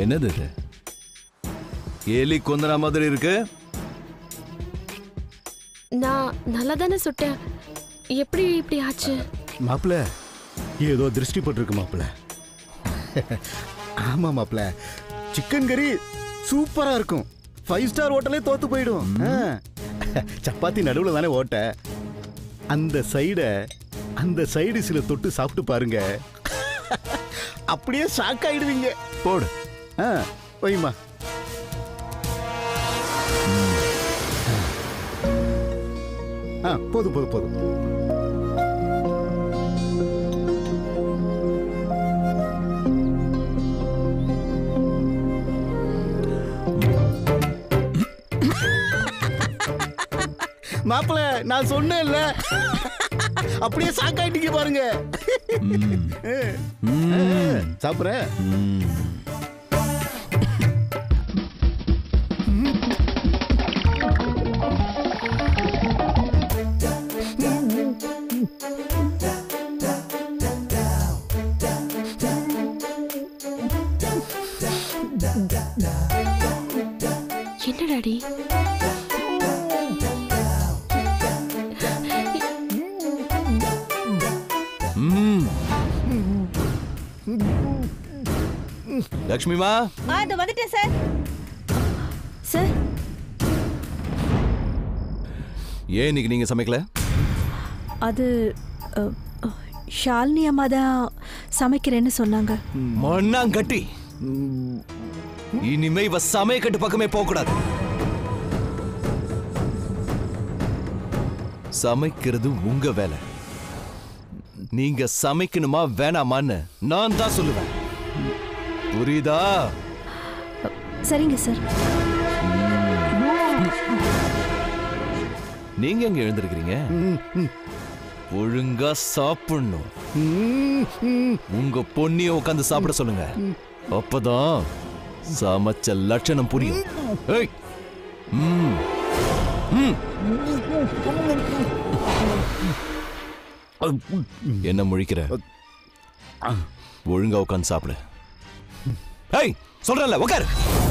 என்னது இது எலி கொந்தனா மாதிரி இருக்கு நான் நல்லா தானே சுட்டேன் எப்படி இப்படி ஆச்சு மாப்பிள ஏதோ திருஷ்டி பட்டிருக்கு மாப்பிள ஆமா மாப்பிள சிக்கன் கறி சூப்பரா இருக்கும் ஃபைவ் ஸ்டார் ஹோட்டலே தோத்து போயிடும் ஆ. சப்பாத்தி நடுவுல தானே ஓட்ட அந்த சைட அந்த சைடு சில தொட்டு சாப்பிட்டு பாருங்க அப்படியே ஷாக் ஆயிடுவீங்க போடு ஆ வைமா ஆ போதும் போதும் போதும் மாப்பிள நான் சொன்னேன்ல அப்படியே ஷாக் ஆயிட்டீங்க பாருங்க சாப்பிட்றேன் என்ன டாடி ம். லக்ஷ்மிமா ஆ இதோ வந்துட்டேன் சார் சார் ஏன் இன்னைக்கு நீங்க சமைக்கல அது அ, அ, ஷாலினி அம்மா தான் சமைக்கிறேன்னு சொன்னாங்க மண்ணாங்கட்டி இனிமே இவ சமயக்கட்டு பக்கமே போக கூடாது சமைக்கிறது உங்க வேலை நீங்க சமைக்கணுமா வேணாமான்னு நான் தான் சொல்லுவேன் புரியுதா சரிங்க சார் நீங்க எங்க எழுந்திருக்கிறீங்க ஒழுங்கா சாப்பிடணும் உங்க பொண்ணிய உட்காந்து சாப்பிட சொல்லுங்க அப்பதான் சமைச்ச லட்சணம் புரியும் ஏய். ம். ம். என்ன முழிக்கிற ஒழுங்கா உட்காந்து சாப்பிடு ஏய் சொல்றேன்ல உட்காரு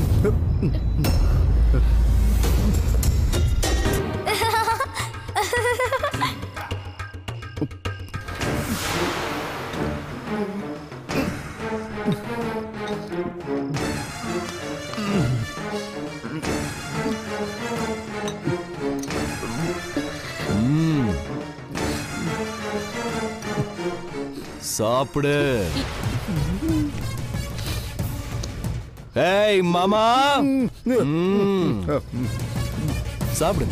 ம். சாப்பிடு ஏய் மாமா ம். சாப்பிடு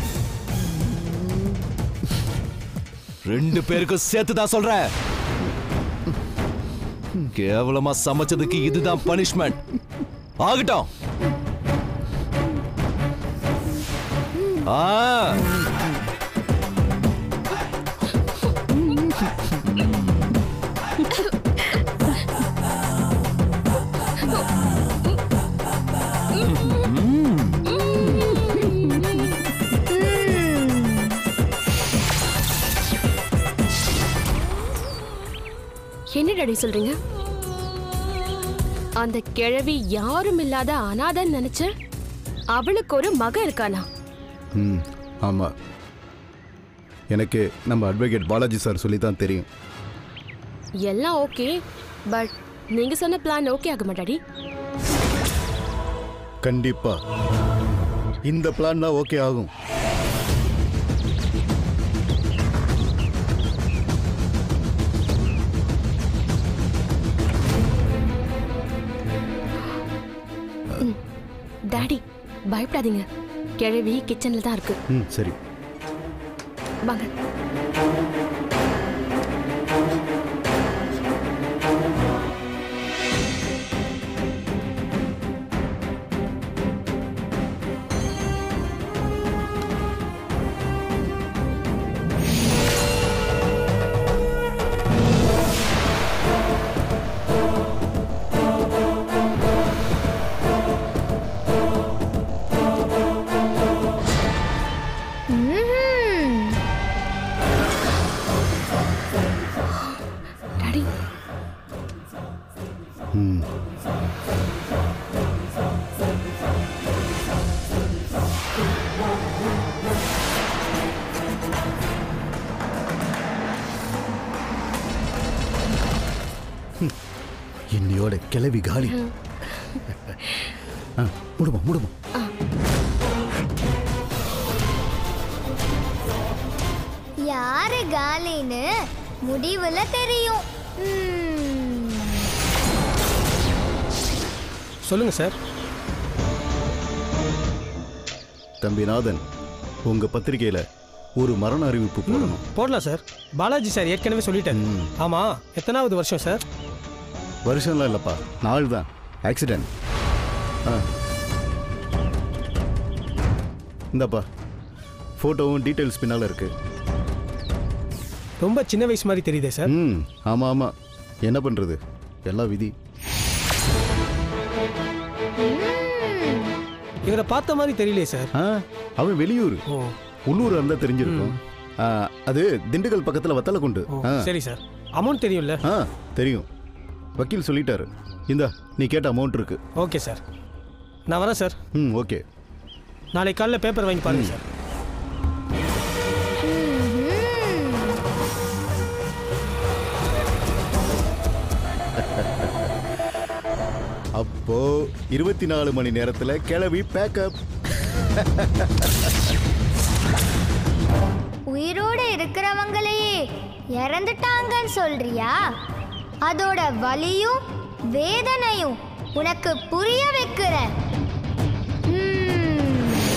ரெண்டு பேருக்கும் சேர்த்து தான் சொல்றேன் கேவலமா சமைச்சதுக்கு இதுதான் பனிஷ்மெண்ட் ஆகட்டும் ஆ என்ன டாடி சொல்றீங்க அந்த கிழவி யாரும் இல்லாத அனாதன்னு நினைச்சேன் அவளுக்கு ஒரு மக இருக்கானா ம் ஆமாம் எனக்கு நம்ம அட்வொகேட் பாலாஜி சார் சொல்லி தான் தெரியும் எல்லாம் ஓகே பட் நீங்க சொன்ன பிளான் ஓகே ஆகுமா டாடி கண்டிப்பா இந்த பிளான் தான் ஓகே ஆகும் டாடி பயப்படாதீங்க கிழவி கிச்சன்ல தான் இருக்கு ம் சரி வாங்க ம்ஹும். என்னையோட கிளவி காலி ஆ, முடுமா முடுமா யாரு காலின்னு முடிவுல தெரியும் ம். சொல்லுங்க சார் தம்பி நாதன் உங்க பத்திரிக்கையில ஒரு மரண அறிவிப்பு போடணும் போடலாம் சார் பாலாஜி சார் ஏற்கனவே சொல்லிட்டேன் ம். ஆமா எத்தனாவது வருஷம் சார் வருஷம்லாம் இல்லப்பா நாள் தான் ஆக்சிடென்ட் இந்தப்பா ஃபோட்டோவும் டீட்டெயில்ஸ் பின்னால் இருக்கு ரொம்ப சின்ன வயசு மாதிரி தெரியுதே சார் ம் ஆமாம் ஆமாம் என்ன பண்ணுறது எல்லாம் விதி இவரை பார்த்த மாதிரி தெரியலையே சார் ஆ அவன் வெளியூர் ஓ உள்ளூர் இருந்தால் தெரிஞ்சிருக்கும் ஆ, அது திண்டுக்கல் பக்கத்தில் வத்தலை கொண்டு ஓ ஆ சரி சார் அமௌண்ட் தெரியும்ல ஆ தெரியும் வக்கீல் சொல்லிட்டாரு இந்தா நீ கேட்ட அமௌண்ட் இருக்கு ஓகே சார் நான் வரேன் சார் ம் ஓகே நாளைக்கு காலைல பேப்பர் வாங்கி பாருங்க சார் அப்போ இருபத்தி நாலு மணி நேரத்தில் கிளவி பேக்கப் உயிரோட இருக்கிறவங்களையே இறந்துட்டாங்கன்னு சொல்றியா அதோட வலியும் வேதனையும் உனக்கு புரிய வைக்கிறேன் ம்.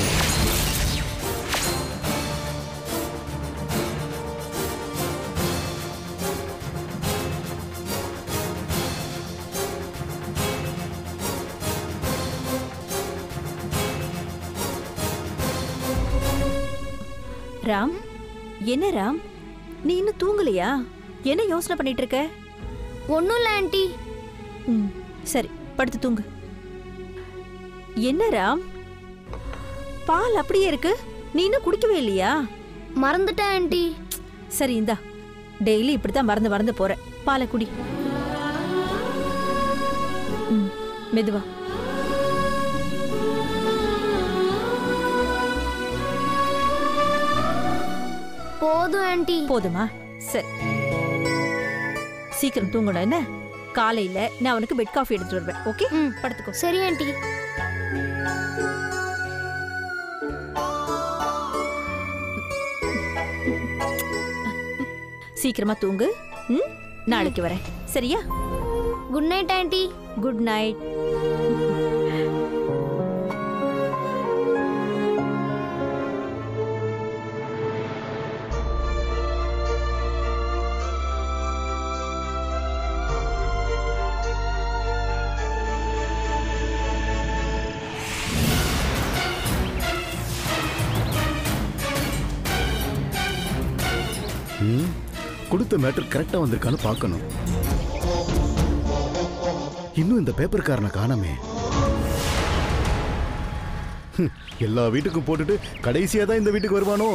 ராம் என்ன ராம் நீ இன்னும் தூங்கலையா என்ன யோசனை பண்ணிட்டு இருக்க ஒண்ணும் இல்ல ஆண்டி ம் சரி படுத்து தூங்கு என்ன ராம் பால் அப்படியே இருக்கு நீ இன்னும் குடிக்கவே இல்லையா மறந்துட்டேன் ஆண்டி சரி இந்தா டெய்லி இப்படித்தான் மறந்து மறந்து போற பாலை குடி ம் மெதுவா போதும் ஆண்டி போதுமா சரி சீக்கிரம் தூங்கணும் என்ன காலையில நான் உனக்கு பெட் காஃபி எடுத்து வருவேன் ஓகே ம். படுத்துக்கோ சரி ஆண்டி சீக்கிரமா தூங்கு ம் நாளைக்கு வரேன் சரியா good night aunty good night ம் கொடுத்த மேட்டர் கரெக்டாக வந்திருக்கான்னு பார்க்கணும் இன்னும் இந்த பேப்பர்காரனை காணாமே ஹம், எல்லா வீட்டுக்கும் போட்டுட்டு கடைசியாக தான் இந்த வீட்டுக்கு வருவானோ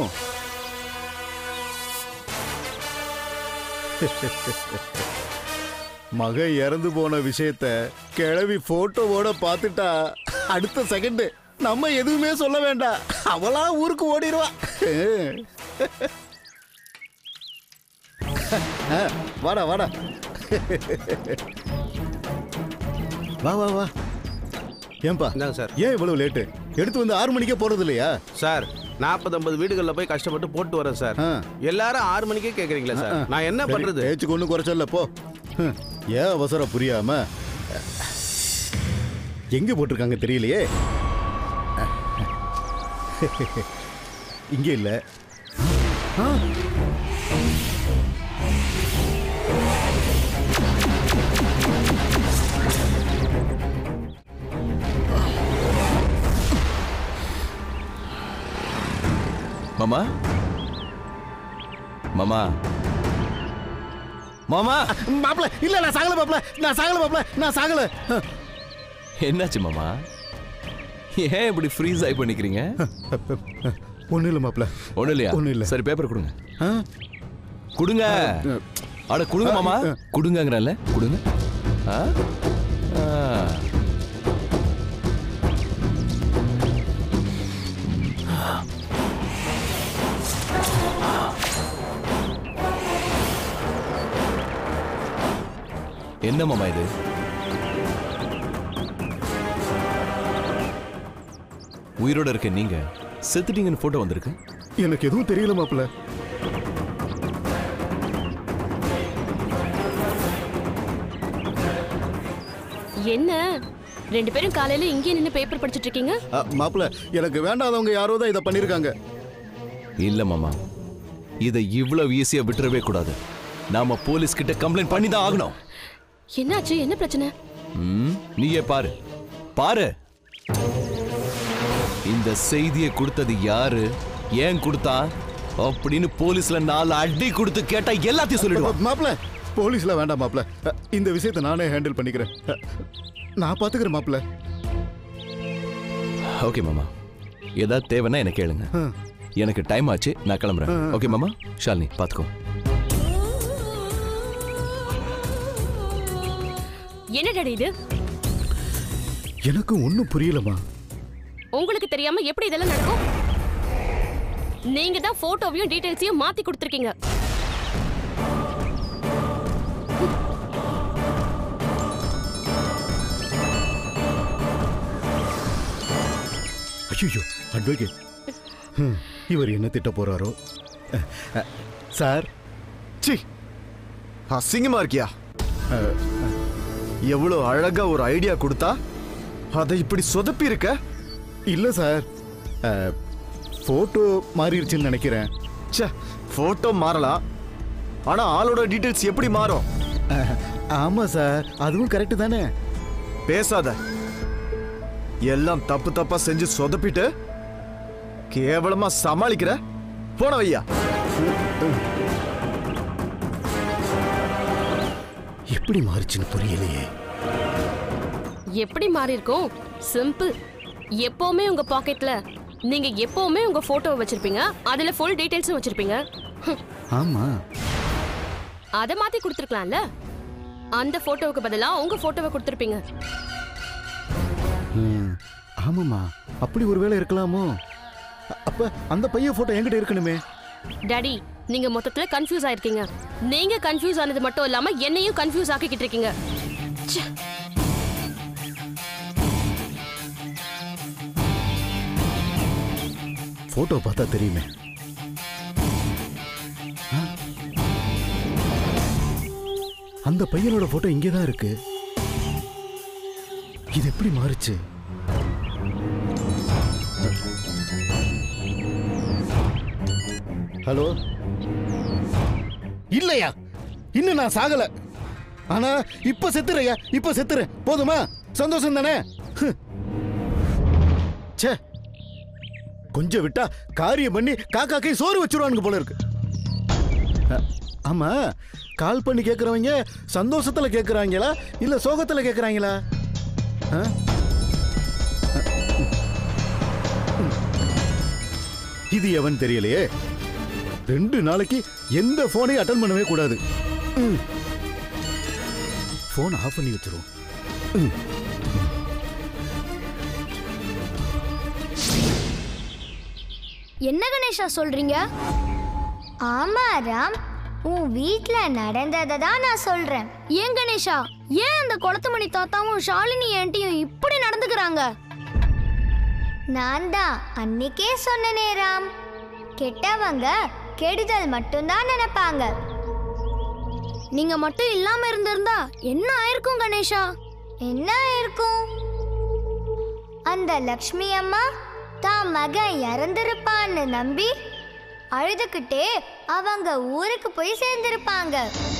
மக இறந்து போன விஷயத்த கிழவி போட்டோவோட பார்த்துட்டா அடுத்த செகண்ட் நம்ம எதுவுமே சொல்ல வேண்டாம் அவளா ஊருக்கு ஓடிடுவா ஆ, வாடா வாடா வா வா வா ஏன்பா இந்தாங்க சார் ஏன் இவ்வளவு லேட்டு எடுத்து வந்து ஆறு மணிக்கே போறது இல்லையா சார் நாற்பது ஐம்பது வீடுகளில் போய் கஷ்டப்பட்டு போட்டு வரேன் சார் ஆ. எல்லாரும் ஆறு மணிக்கே கேட்குறீங்களா சார் நான் என்ன சரி, பண்றது பேச்சுக்கு ஒன்றும் குறைச்சல போ ஹம், ஏன் அவசரம் புரியாம எங்க போட்டிருக்காங்க தெரியலையே இங்க இல்ல ஆ. மாமா மாமா மாமா மாப்பிள இல்ல நான் சாகல மாப்பிள நான் சாகல மாப்பிள நான் சாகல என்னாச்சு மாமா ஏன் இப்படி ஃப்ரீஸ் ஆகி பண்ணிக்கிறீங்க ஒன்றும் இல்லை மாப்பிள ஒண்ணும் இல்லையா ஒண்ணும் இல்ல. சரி பேப்பர் கொடுங்க ஆ? கொடுங்க அட கொடுங்க மாமா ஆ. கொடுங்கங்கறல்ல கொடுங்க ஆ? ஆ. என்ன மாமா இது உயிரோட இருக்க நீங்க செத்துட்டீங்கன்னு போட்டோ வந்திருக்கு எனக்கு எதுவும் தெரியல மாப்பிள்ள என்ன ரெண்டு பேரும் காலையில இங்கே நின்று பேப்பர் படிச்சிட்டு இருக்கீங்க மாப்பிள்ள எனக்கு வேண்டாதவங்க யாரோ தான் இதை பண்ணிருக்காங்க இல்ல மாமா இதை இவ்வளவு ஈஸியா விட்டுறவே கூடாது நாம போலீஸ் கிட்ட கம்ப்ளைண்ட் பண்ணி தான் ஆகணும் என்னாச்சு என்ன பிரச்சனை ம், நீயே பாரு பாரு இந்த செய்தியை கொடுத்தது யாரு ஏன் கொடுத்தா அப்படின்னு போலீஸ்ல நாலு அடி கொடுத்து கேட்டா எல்லாத்தையும் சொல்லிடுவான் மாப்பிள்ள போலீஸ்ல வேண்டாம் மாப்பிள்ள இந்த விஷயத்தை நானே ஹேண்டில் பண்ணிக்கிறேன் நான் பாத்துக்கிறேன் மாப்பிள்ள ஓகே மாமா ஏதாவது தேவைன்னா என்ன கேளுங்க எனக்கு டைம் ஆச்சு நான் கிளம்புறேன் ஓகே மாமா ஷாலினி பாத்துக்கோ என்ன டாடி இது எனக்கு ஒன்றும் புரியலம்மா உங்களுக்கு தெரியாம எப்படி இதெல்லாம் நடக்கும் நீங்க தான் போட்டோவையும் டீடைல்ஸையும் மாத்தி கொடுத்துருக்கீங்க ஐயோ அட்வொகேட் இவர் என்ன திட்ட போறாரோ அஹ், அஹ், சார் சி அசிங்கமா இருக்கியா எவ்வளோ அழகா ஒரு ஐடியா கொடுத்தா அதை இப்படி சொதப்பி இருக்க இல்ல சார் போட்டோ மாறிடுச்சுன்னு நினைக்கிறேன் ச்சே போட்டோ மாறலாம் ஆனா ஆளோட டீடைல்ஸ் எப்படி மாறும் அஹ், ஆமா சார் அதுவும் கரெக்ட் தானே பேசாத எல்லாம் தப்பு தப்பா செஞ்சு சொதப்பிட்டு கேவலமா சமாளிக்கிற போன வையா எப்படி மாறிச்சுன்னு புரியலையே எப்படி மாறி இருக்கும் சிம்பிள் எப்பவுமே உங்க பாக்கெட்ல நீங்க எப்பவுமே உங்க போட்டோவை வச்சிருப்பீங்க அதுல ஃபுல் டீடைல்ஸும் வச்சிருப்பீங்க ஹம், ஆமா அத மாத்தி கொடுத்துருக்கலாம்ல அந்த போட்டோவுக்கு பதிலா உங்க போட்டோவை கொடுத்துருப்பீங்க ம், ஆமாம்மா அப்படி ஒருவேளை இருக்கலாமோ அ- அப்ப அந்த பையன் போட்டோ என்கிட்ட இருக்கணுமே டாடி நீங்க மொத்தத்துல கன்ஃபியூஸ் ஆயிருக்கீங்க நீங்க கன்ஃபியூஸ் ஆனது மட்டும் இல்லாம என்னையும் கன்ஃபியூஸ் ஆக்கிக்கிட்டு இருக்கீங்க ச்சே. போட்டோ பார்த்தா தெரியுமே ஆ? அந்த பையனோட போட்டோ இங்கே தான் இருக்கு இது எப்படி மாறுச்சு ஹலோ இல்லையா இன்னும் நான் சாகல ஆனா இப்ப செத்துறையா இப்ப செத்துறேன் போதுமா சந்தோஷம் தானே ஹ். ச்சே கொஞ்சம் விட்டா காரியம் பண்ணி காக்காக்கை சோறு வச்சிருவானுங்க போல இருக்கு அ, ஆமா கால் பண்ணி கேக்குறவங்க சந்தோஷத்துல கேக்குறாங்களா இல்ல சோகத்துல கேக்குறாங்களா ஆ? அ, ம். இது எவன் தெரியலையே ரெண்டு நாளைக்கு எந்த போனையும் அட்டன் பண்ணவே கூடாது போன் ஆஃப் பண்ணி வச்சிருவோம் ம். என்ன கணேஷா சொல்றீங்க ஆமா ராம் உன் வீட்ல நடந்ததை தான் நான் சொல்றேன் ஏன் கணேஷா ஏன் அந்த குளத்துமணி தாத்தாவும் ஷாலினி ஆண்டியும் இப்படி நடந்துக்கிறாங்க நான் தான் அன்னைக்கே சொன்னனே ராம் கெட்டவங்க கெடுதல் மட்டும்தான் நினைப்பாங்க நீங்க மட்டும் இல்லாம இருந்திருந்தா என்ன ஆயிருக்கும் கணேஷா என்ன ஆயிருக்கும் அந்த லக்ஷ்மி அம்மா தான் மகன் இறந்திருப்பான்னு நம்பி அழுதுகிட்டே அவங்க ஊருக்கு போய் சேர்ந்திருப்பாங்க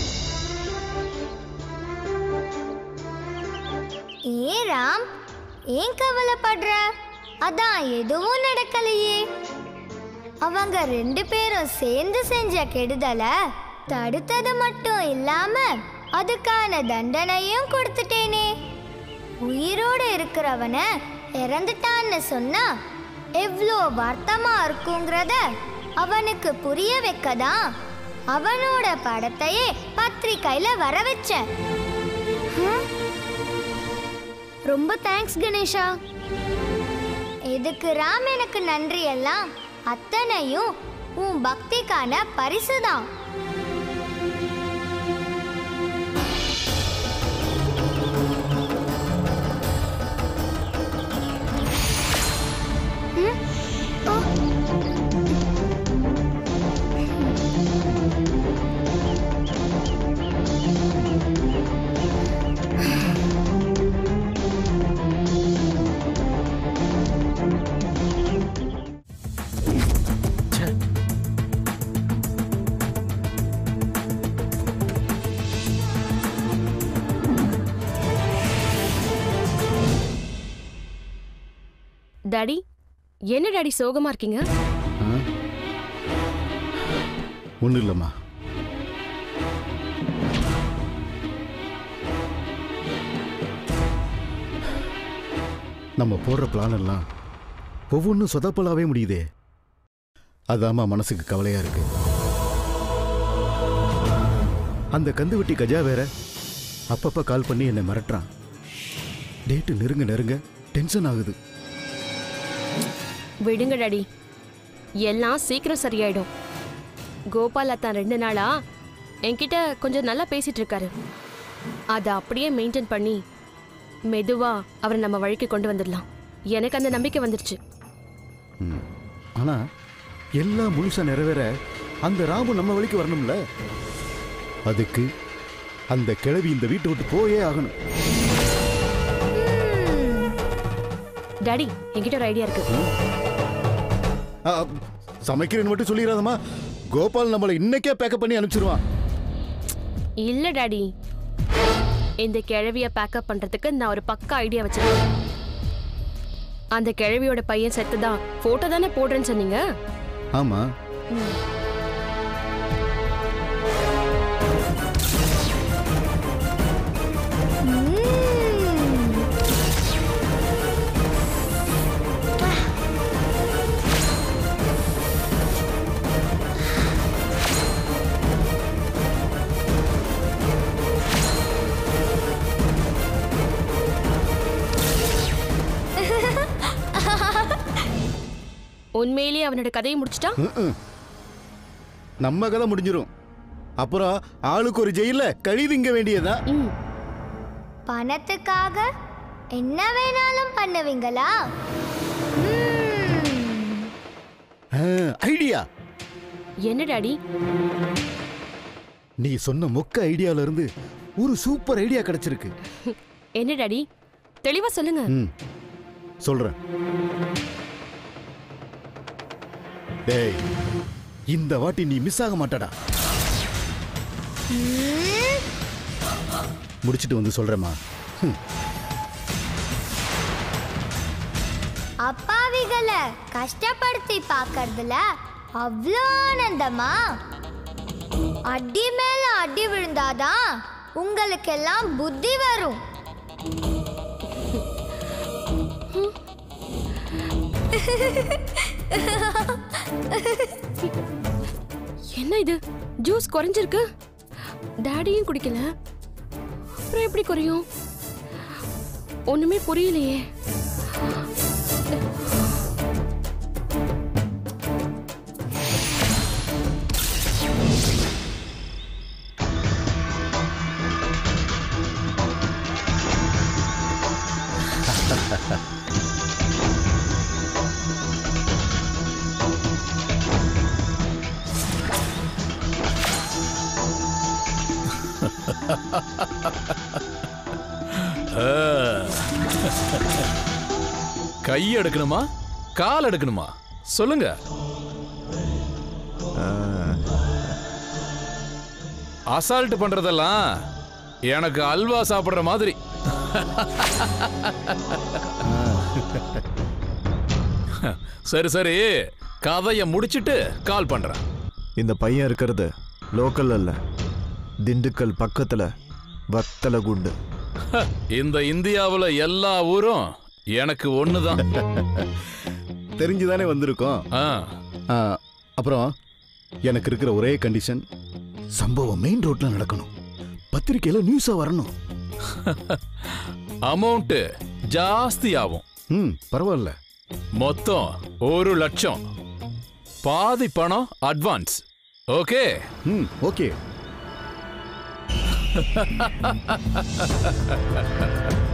ஏன் ராம் ஏன் கவலைப்படுற அதான் எதுவும் நடக்கலையே அவங்க ரெண்டு பேரும் சேர்ந்து செஞ்ச கெடுதலை தடுத்தது மட்டும் இல்லாம அதுக்கான தண்டனையும் கொடுத்துட்டேனே உயிரோடு இருக்கிறவன இறந்துட்டான்னு சொன்னா எவ்வளோ வருத்தமா இருக்குங்கிறத அவனுக்கு புரிய வைக்கதான் அவனோட படத்தையே பத்திரிக்கையில வர வச்சேன் ஹம்? ரொம்ப தேங்க்ஸ் கணேஷா இதுக்கு ராம் எனக்கு நன்றி எல்லாம் அத்தனையும் உன் பக்திக்கான பரிசுதான் டாடி என்ன டாடி சோகமா இருக்கீங்க ஒன்றும் இல்லைம்மா நம்ம போடுற பிளான் எல்லாம் ஒவ்வொன்றும் சொதப்பலாவே முடியுதே அதாம்மா மனசுக்கு கவலையா இருக்கு அந்த கந்து வெட்டி கஜா வேற அப்பப்ப கால் பண்ணி என்னை மிரட்டுறான் டேட்டு நெருங்க நெருங்க டென்ஷன் ஆகுது விடுங்க டாடி எல்லாம் சீக்கிரம் சரியாயிடும் கோபால் அத்தான் ரெண்டு நாளா என்கிட்ட கொஞ்சம் நல்லா பேசிட்டு இருக்காரு அதை அப்படியே மெயின்டைன் பண்ணி மெதுவா அவரை நம்ம வழிக்கு கொண்டு வந்துடலாம் எனக்கு அந்த நம்பிக்கை வந்துருச்சு ம். ஆனா எல்லாம் முழுசா நிறைவேற அந்த ராமு நம்ம வழிக்கு வரணும்ல அதுக்கு அந்த கிழவி இந்த வீட்டை விட்டு போயே ஆகணும் டாடி என்கிட்ட ஒரு ஐடியா இருக்கு ஆ, சமைக்கிறேன்னு மட்டும் சொல்லிடாதம்மா கோபால் நம்மளை இன்னைக்கே பேக்கப் பண்ணி அனுப்பிச்சிருவான் இல்ல டாடி இந்த கிழவிய பேக்கப் பண்றதுக்கு நான் ஒரு பக்கா ஐடியா வச்சிருக்கேன் அந்த கிழவியோட பையன் செத்துதான் போட்டோ தானே போடுறேன்னு சொன்னீங்க ஆமா உண்மையிலேயே அவனோட கதையை முடிச்சிட்டா ம்ம். நம்ம கதை முடிஞ்சிரும் அப்புறம் ஆளுக்கு ஒரு ஜெயில கழிதுங்க வேண்டியதா ம் பணத்துக்காக என்ன வேணாலும் பண்ணுவீங்களா ம்ம். ஐடியா என்ன டாடி நீ சொன்ன மொக்க ஐடியால இருந்து ஒரு சூப்பர் ஐடியா கிடைச்சிருக்கு என்ன டாடி தெளிவா சொல்லுங்க ம் சொல்றேன் டேய் இந்த வாட்டி நீ மிஸ் ஆக மாட்டடா முடிச்சிட்டு வந்து சொல்றேம்மா ம். அப்பாவிகளை கஷ்டப்படுத்தி பார்க்கறதுல அவ்வளோ ஆனந்தமா அடி மேல அடி விழுந்தாதான் உங்களுக்கெல்லாம் புத்தி வரும் என்ன இது ஜூஸ் குறைஞ்சிருக்கு டாடியும் குடிக்கல அப்புறம் எப்படி குறையும் ஒண்ணுமே புரியலையே கை எடுக்கணுமா கால் எடுக்கணுமா சொல்லுங்க அசால்ட் பண்றதெல்லாம் எனக்கு அல்வா சாப்பிடுற மாதிரி சரி சரி கதைய முடிச்சிட்டு கால் பண்றேன் இந்த பையன் இருக்கிறது லோக்கல் அல்ல திண்டுக்கல் பக்கத்துல வத்தல குண்டு இந்த இந்தியாவுல எல்லா ஊரும் எனக்கு ஒண்ணுதான் தெரிஞ்சுதானே வந்திருக்கோம் ஆ, ஆ, அப்புறம் எனக்கு இருக்கிற ஒரே கண்டிஷன் சம்பவம் மெயின் ரோட்ல நடக்கணும் பத்திரிக்கையில நியூஸா வரணும் அமௌண்ட் ஜாஸ்தி ஆகும் ம் பரவாயில்ல மொத்தம் ஒரு லட்சம் பாதி பணம் அட்வான்ஸ் ஓகே ம் ஓகே